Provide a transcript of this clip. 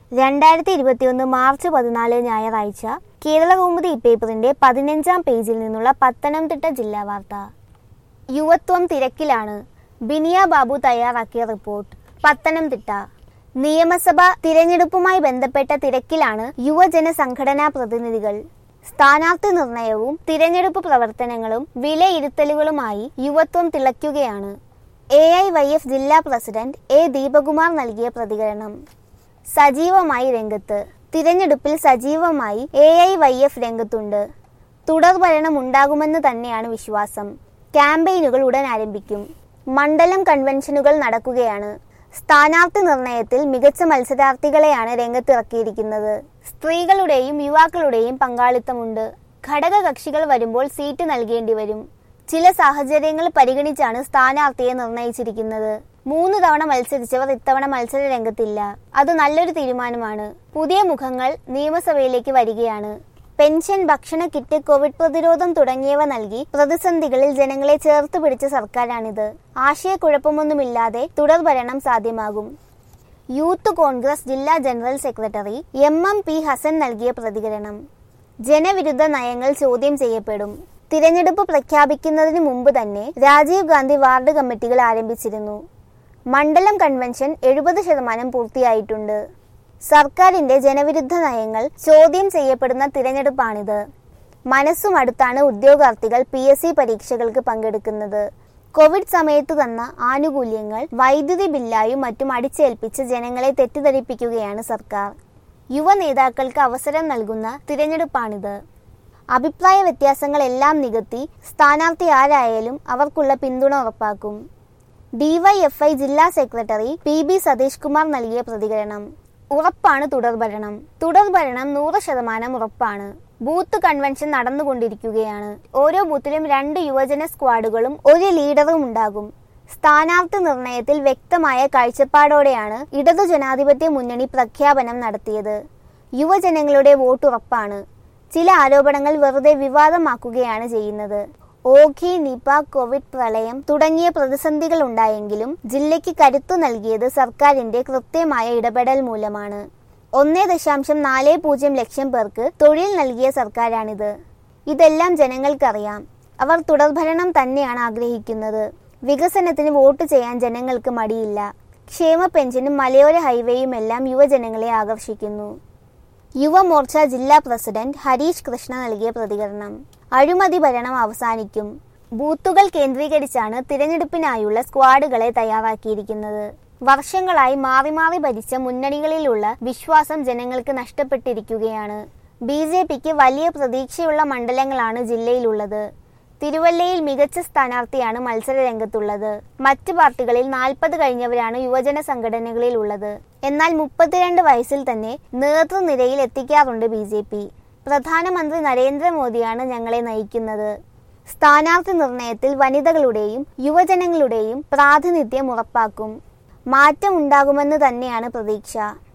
രണ്ടായിരത്തി ഇരുപത്തിയൊന്ന് മാർച്ച് പതിനാല് ഞായറാഴ്ച കേരളകൗമുദി പേപ്പറിന്റെ പതിനഞ്ചാം പേജിൽ നിന്നുള്ള പത്തനംതിട്ട ജില്ലാ വാർത്ത യുവത്വം തിരക്കിലാണ് ബിനിയ ബാബു തയ്യാറാക്കിയ റിപ്പോർട്ട് പത്തനംതിട്ട നിയമസഭ തിരഞ്ഞെടുപ്പുമായി ബന്ധപ്പെട്ട തിരക്കിലാണ് യുവജന സംഘടനാ പ്രതിനിധികൾ സ്ഥാനാർത്ഥി നിർണയവും തിരഞ്ഞെടുപ്പ് പ്രവർത്തനങ്ങളും വിലയിരുത്തലുകളുമായി യുവത്വം തിളയ്ക്കുകയാണ് എ ഐ വൈ എഫ് ജില്ലാ പ്രസിഡന്റ് എ ദീപകുമാർ നൽകിയ പ്രതികരണം സജീവമായി രംഗത്ത് തിരഞ്ഞെടുപ്പിൽ സജീവമായി എ ഐ വൈ എഫ് രംഗത്തുണ്ട് തുടർ ഭരണം ഉണ്ടാകുമെന്ന് തന്നെയാണ് വിശ്വാസം ക്യാമ്പയിനുകൾ ഉടൻ ആരംഭിക്കും മണ്ഡലം കൺവെൻഷനുകൾ നടക്കുകയാണ് സ്ഥാനാർത്ഥി നിർണയത്തിൽ മികച്ച മത്സരാർത്ഥികളെയാണ് രംഗത്തിറക്കിയിരിക്കുന്നത് സ്ത്രീകളുടെയും യുവാക്കളുടെയും പങ്കാളിത്തമുണ്ട് ഘടക കക്ഷികൾ വരുമ്പോൾ സീറ്റ് നൽകേണ്ടി വരും ചില സാഹചര്യങ്ങൾ പരിഗണിച്ചാണ് സ്ഥാനാർത്ഥിയെ നിർണയിച്ചിരിക്കുന്നത് മൂന്ന് തവണ മത്സരിച്ചവർ ഇത്തവണ മത്സര രംഗത്തില്ല അത് നല്ലൊരു തീരുമാനമാണ് പുതിയ മുഖങ്ങൾ നിയമസഭയിലേക്ക് വരികയാണ് പെൻഷൻ ഭക്ഷണ കിറ്റ് കോവിഡ് പ്രതിരോധം തുടങ്ങിയവ നൽകി പ്രതിസന്ധികളിൽ ജനങ്ങളെ ചേർത്ത് പിടിച്ച സർക്കാരാണിത് ആശയക്കുഴപ്പമൊന്നുമില്ലാതെ തുടർ ഭരണം സാധ്യമാകും യൂത്ത് കോൺഗ്രസ് ജില്ലാ general secretary M M P Hassan നൽകിയ പ്രതികരണം ജനവിരുദ്ധ നയങ്ങൾ ചോദ്യം ചെയ്യപ്പെടും തിരഞ്ഞെടുപ്പ് പ്രഖ്യാപിക്കുന്നതിന് മുമ്പ് തന്നെ രാജീവ് ഗാന്ധി വാർഡ് കമ്മിറ്റികൾ ആരംഭിച്ചിരുന്നു മണ്ഡലം കൺവെൻഷൻ എഴുപത് ശതമാനം പൂർത്തിയായിട്ടുണ്ട് സർക്കാരിന്റെ ജനവിരുദ്ധ നയങ്ങൾ ചോദ്യം ചെയ്യപ്പെടുന്ന തിരഞ്ഞെടുപ്പാണിത് മനസ്സും അടുത്താണ് ഉദ്യോഗാർത്ഥികൾ പി എസ് സി പരീക്ഷകൾക്ക് പങ്കെടുക്കുന്നത് കോവിഡ് സമയത്ത് തന്ന ആനുകൂല്യങ്ങൾ വൈദ്യുതി ബില്ലായും മറ്റും അടിച്ചേൽപ്പിച്ച് ജനങ്ങളെ തെറ്റിദ്ധരിപ്പിക്കുകയാണ് സർക്കാർ യുവ നേതാക്കൾക്ക് അവസരം നൽകുന്ന തിരഞ്ഞെടുപ്പാണിത് അഭിപ്രായ വ്യത്യാസങ്ങളെല്ലാം നികത്തി സ്ഥാനാർത്ഥി ആരായാലും അവർക്കുള്ള പിന്തുണ ഉറപ്പാക്കും ഡിവൈഎഫ്ഐ ജില്ലാ secretary P B Satheesh Kumar നൽകിയ പ്രതികരണം ഉറപ്പാണ് തുടർഭരണം തുടർഭരണം നൂറ് ശതമാനം ഉറപ്പാണ് ബൂത്ത് കൺവെൻഷൻ നടന്നുകൊണ്ടിരിക്കുകയാണ് ഓരോ ബൂത്തിലും രണ്ട് യുവജന സ്ക്വാഡുകളും ഒരു ലീഡറും ഉണ്ടാകും സ്ഥാനാർത്ഥി നിർണയത്തിൽ വ്യക്തമായ കാഴ്ചപ്പാടോടെയാണ് ഇടതു ജനാധിപത്യ മുന്നണി പ്രഖ്യാപനം നടത്തിയത് യുവജനങ്ങളുടെ വോട്ട് ഉറപ്പാണ് ചില ആരോപണങ്ങൾ വെറുതെ വിവാദമാക്കുകയാണ് ചെയ്യുന്നത് ഓഖി നിപ കോവിഡ് പ്രളയം തുടങ്ങിയ പ്രതിസന്ധികൾ ഉണ്ടായെങ്കിലും ജില്ലയ്ക്ക് കരുത്തു നൽകിയത് സർക്കാരിന്റെ കൃത്യമായ ഇടപെടൽ മൂലമാണ് ഒന്നേ ദശാംശം നാല് പൂജ്യം ലക്ഷം പേർക്ക് തൊഴിൽ നൽകിയ സർക്കാരാണിത് ഇതെല്ലാം ജനങ്ങൾക്കറിയാം അവർ തുടർഭരണം തന്നെയാണ് ആഗ്രഹിക്കുന്നത് വികസനത്തിന് വോട്ട് ചെയ്യാൻ ജനങ്ങൾക്ക് മടിയില്ല ക്ഷേമ പെൻഷനും മലയോര ഹൈവേയും എല്ലാം യുവജനങ്ങളെ ആകർഷിക്കുന്നു യുവമോർച്ച ജില്ലാ പ്രസിഡന്റ് ഹരീഷ് കൃഷ്ണ നൽകിയ പ്രതികരണം അഴിമതി ഭരണം അവസാനിക്കും ബൂത്തുകൾ കേന്ദ്രീകരിച്ചാണ് തിരഞ്ഞെടുപ്പിനായുള്ള സ്ക്വാഡുകളെ തയ്യാറാക്കിയിരിക്കുന്നത് വർഷങ്ങളായി മാറി മാറി ഭരിച്ച മുന്നണികളിലുള്ള വിശ്വാസം ജനങ്ങൾക്ക് നഷ്ടപ്പെട്ടിരിക്കുകയാണ് ബി ജെ പിക്ക് വലിയ പ്രതീക്ഷയുള്ള മണ്ഡലങ്ങളാണ് ജില്ലയിലുള്ളത് തിരുവല്ലയിൽ മികച്ച സ്ഥാനാർത്ഥിയാണ് മത്സര രംഗത്തുള്ളത് മറ്റ് പാർട്ടികളിൽ നാൽപ്പത് കഴിഞ്ഞവരാണ് യുവജന സംഘടനകളിൽ ഉള്ളത് എന്നാൽ മുപ്പത്തിരണ്ട് വയസ്സിൽ തന്നെ നേതൃനിരയിൽ എത്തിക്കാറുണ്ട് ബി ജെ പി പ്രധാനമന്ത്രി നരേന്ദ്രമോദിയാണ് ഞങ്ങളെ നയിക്കുന്നത് സ്ഥാനാർത്ഥി നിർണയത്തിൽ വനിതകളുടെയും യുവജനങ്ങളുടെയും പ്രാതിനിധ്യം ഉറപ്പാക്കും മാറ്റം ഉണ്ടാകുമെന്ന് തന്നെയാണ് പ്രതീക്ഷ